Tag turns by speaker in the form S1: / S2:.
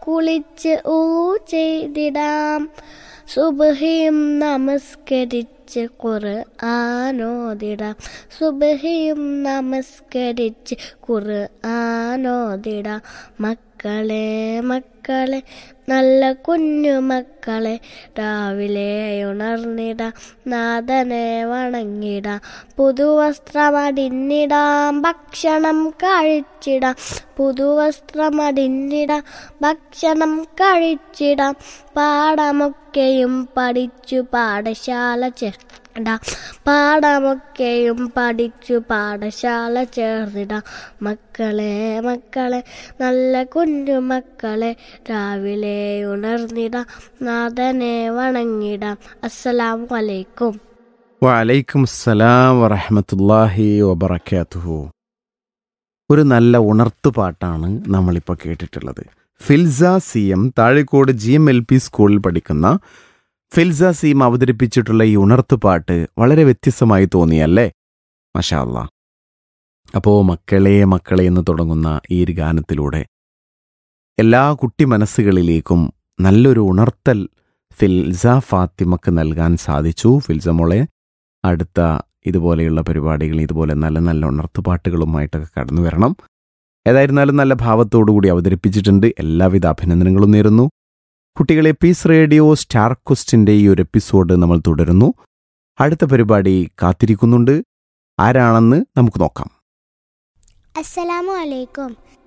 S1: കുളിച്ച് ഊ ചെയ്തിടാം സുബഹിയും നമസ്കരിച്ച് ഖുർആാനോദിടാം സുബഹിയും നമസ്കരിച്ച് ഖുർആാനോദിടാം മക്കളെ മക്കളെ നല്ല കുഞ്ഞു മക്കളെ രാവിലെ ഉണർന്നിടാം നാഥനെ വണങ്ങിടാം പുതുവസ്ത്രമടിഞ്ഞിടാം ഭക്ഷണം കഴിച്ചിടാം പുതുവസ്ത്രമടിഞ്ഞിടാം ഭക്ഷണം കഴിച്ചിടാം പാഠമൊക്കെയും പഠിച്ചു പാഠശാല ചേർന്നിടാം പാഠമൊക്കെയും പഠിച്ചു പാഠശാല ചേർന്നിടാം മക്കളെ മക്കളെ നല്ല കുഞ്ഞു മക്കളെ രാവിലെ ഉണർന്നിടാം നാഥനെ വണങ്ങിടാം അസ്സലാമു അലൈക്കും
S2: വലൈക്കും അസ്സലാം വറഹമത്തല്ലാഹി വബറക്കാത്തുഹു ഒരു നല്ല ഉണർത്തുപാട്ടാണ് നമ്മളിപ്പോൾ കേട്ടിട്ടുള്ളത് Filsa C M Thazhekode G M L P സ്കൂളിൽ പഠിക്കുന്ന ഫിൽസ സി എം അവതരിപ്പിച്ചിട്ടുള്ള ഈ ഉണർത്തുപാട്ട് വളരെ വ്യത്യസ്തമായി തോന്നിയല്ലേ മഷാ അല്ലാ അപ്പോൾ മക്കളെ മക്കളെ എന്ന് തുടങ്ങുന്ന ഈ ഒരു ഗാനത്തിലൂടെ എല്ലാ കുട്ടി മനസ്സുകളിലേക്കും നല്ലൊരു ഉണർത്തൽ ഫിൽസ ഫാത്തിമക്ക് നൽകാൻ സാധിച്ചു ഫിൽസ മോളെ അടുത്ത ഇതുപോലെയുള്ള പരിപാടികൾ ഇതുപോലെ നല്ല നല്ല ഉണർത്തുപാട്ടുകളുമായിട്ടൊക്കെ കടന്നു വരണം ഏതായിരുന്നാലും നല്ല ഭാവത്തോടുകൂടി അവതരിപ്പിച്ചിട്ടുണ്ട് എല്ലാവിധ അഭിനന്ദനങ്ങളും നേരുന്നു കുട്ടികളെ പീസ് റേഡിയോ സ്റ്റാർ ക്വസ്റ്റിൻ്റെ ഈ ഒരു എപ്പിസോഡ് നമ്മൾ തുടരുന്നു അടുത്ത പരിപാടി കാത്തിരിക്കുന്നുണ്ട് ആരാണെന്ന് നമുക്ക് നോക്കാം
S1: അസ്സലാമു അലൈക്കും